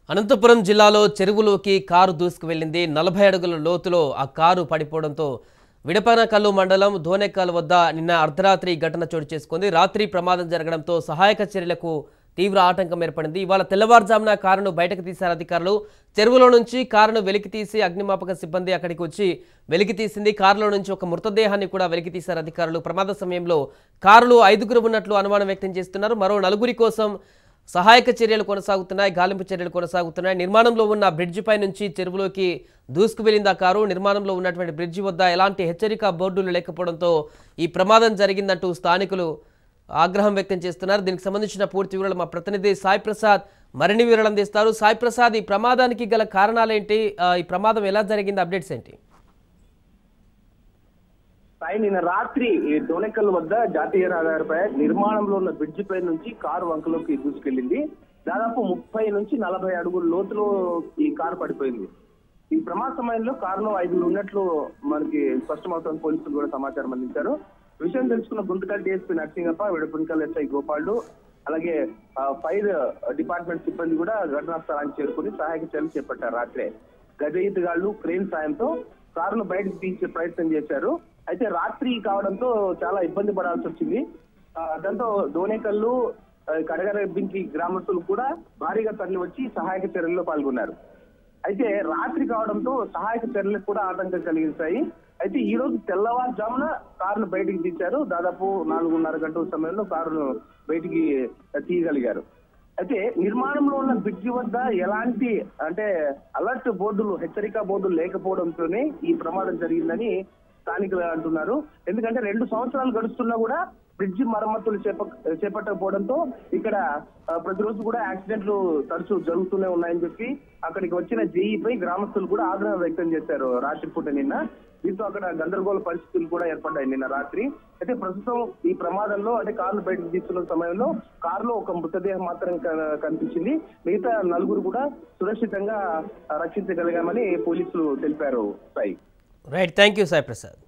అనంతపురం జిల్లాలో చెరువులోకి కారు దూసుకువెళ్లింది నలభై అడుగుల లోతులో ఆ కారు పడిపోవడంతో విడపనకల్లు మండలం ధోనెక్కల్ వద్ద నిన్న అర్ధరాత్రి ఈ ఘటన చోటు చేసుకుంది రాత్రి ప్రమాదం జరగడంతో సహాయక చర్యలకు తీవ్ర ఆటంకం ఏర్పడింది ఇవాళ తెల్లవారుజామున కారును బయటకు తీశారు అధికారులు చెరువులో నుంచి కారును వెలికి తీసి అగ్నిమాపక సిబ్బంది అక్కడికి వచ్చి వెలికి తీసింది కారులో నుంచి ఒక మృతదేహాన్ని కూడా వెలికి తీశారు అధికారులు ప్రమాద సమయంలో కారులో ఐదుగురు ఉన్నట్లు అనుమానం వ్యక్తం చేస్తున్నారు మరో నలుగురి కోసం సహాయక చర్యలు కొనసాగుతున్నాయి గాలింపు చర్యలు కొనసాగుతున్నాయి నిర్మాణంలో ఉన్న బ్రిడ్జి పై నుంచి చెరువులోకి దూసుకు వెళ్ళింది ఆ కారు నిర్మాణంలో ఉన్నటువంటి బ్రిడ్జి వద్ద ఎలాంటి హెచ్చరిక బోర్డులు లేకపోవడంతో ఈ ప్రమాదం జరిగిందంటూ స్థానికులు ఆగ్రహం వ్యక్తం చేస్తున్నారు దీనికి సంబంధించిన పూర్తి వివరాలు మా ప్రతినిధి సాయి ప్రసాద్ మరిన్ని వివరాలు అందిస్తారు సాయి ప్రసాద్ ఈ ప్రమాదానికి గల కారణాలేంటి ఆ, ఈ ప్రమాదం ఎలా జరిగింది అప్డేట్స్ ఏంటి సాయి నిన్న రాత్రి ఈ డోనెకల్ వద్ద జాతీయ రహదారిపై నిర్మాణంలో ఉన్న బ్రిడ్జి పై నుంచి కారు వంకలోకి దూసుకెళ్లింది దాదాపు ముప్పై నుంచి నలభై అడుగుల లోతులో ఈ కారు పడిపోయింది ఈ ప్రమాద సమయంలో కారులో ఐదుగురు ఉన్నట్లు మనకి స్పష్టమవుతున్న పోలీసులు కూడా సమాచారం అందించారు విషయం తెలుసుకున్న గుంతకల్ డిఎస్పీ నరసింగప్ప విడపుంకల్ ఎస్ఐ గోపాల్డు అలాగే ఆ, ఫైర్ డిపార్ట్మెంట్ సిబ్బంది కూడా ఘటనా స్థలానికి చేరుకుని సహాయక చర్యలు చేపట్టారు రాత్రే గజ ఈతగాళ్లు క్రేన్ సాయంతో కారును బయటకు తీసే ప్రయత్నం చేశారు అయితే రాత్రి కావడంతో చాలా ఇబ్బంది పడాల్సి వచ్చింది ఆ, దాంతో దోనేకల్లు ఆ, కడగరబింకి గ్రామస్తులు కూడా భారీగా తరలి వచ్చి సహాయక చర్యల్లో పాల్గొన్నారు అయితే రాత్రి కావడంతో సహాయక చర్యలకు కూడా ఆటంకం కలిగించాయి అయితే ఈ రోజు తెల్లవారుజామున కారును బయటికి తీశారు దాదాపు నాలుగున్నర గంటల సమయంలో కారును బయటికి తీయగలిగారు అయితే నిర్మాణంలో ఉన్న బ్రిడ్జి వద్ద ఎలాంటి అంటే అలర్ట్ బోర్డులు హెచ్చరిక బోర్డులు లేకపోవడంతోనే ఈ ప్రమాదం జరిగిందని స్థానికులు అంటున్నారు ఎందుకంటే రెండు సంవత్సరాలు గడుస్తున్నా కూడా బ్రిడ్జి మరమ్మతులు చేప చేపట్టకపోవడంతో ఇక్కడ ఆ, ప్రతిరోజు కూడా యాక్సిడెంట్లు తరచూ జరుగుతూనే ఉన్నాయని చెప్పి అక్కడికి వచ్చిన జేఈపై గ్రామస్తులు కూడా ఆగ్రహం వ్యక్తం చేశారు రాత్రిపూట నిన్న దీంతో అక్కడ గందరగోళ పరిస్థితులు కూడా ఏర్పడ్డాయి నిన్న రాత్రి అయితే ప్రస్తుతం ఈ ప్రమాదంలో అంటే కారును బయటకు తీస్తున్న సమయంలో కారులో ఒక మృతదేహం మాత్రం క- కనిపించింది మిగతా నలుగురు కూడా సురక్షితంగా రక్షించగలిగామని పోలీసులు తెలిపారు Sai right thank you Sai Prasad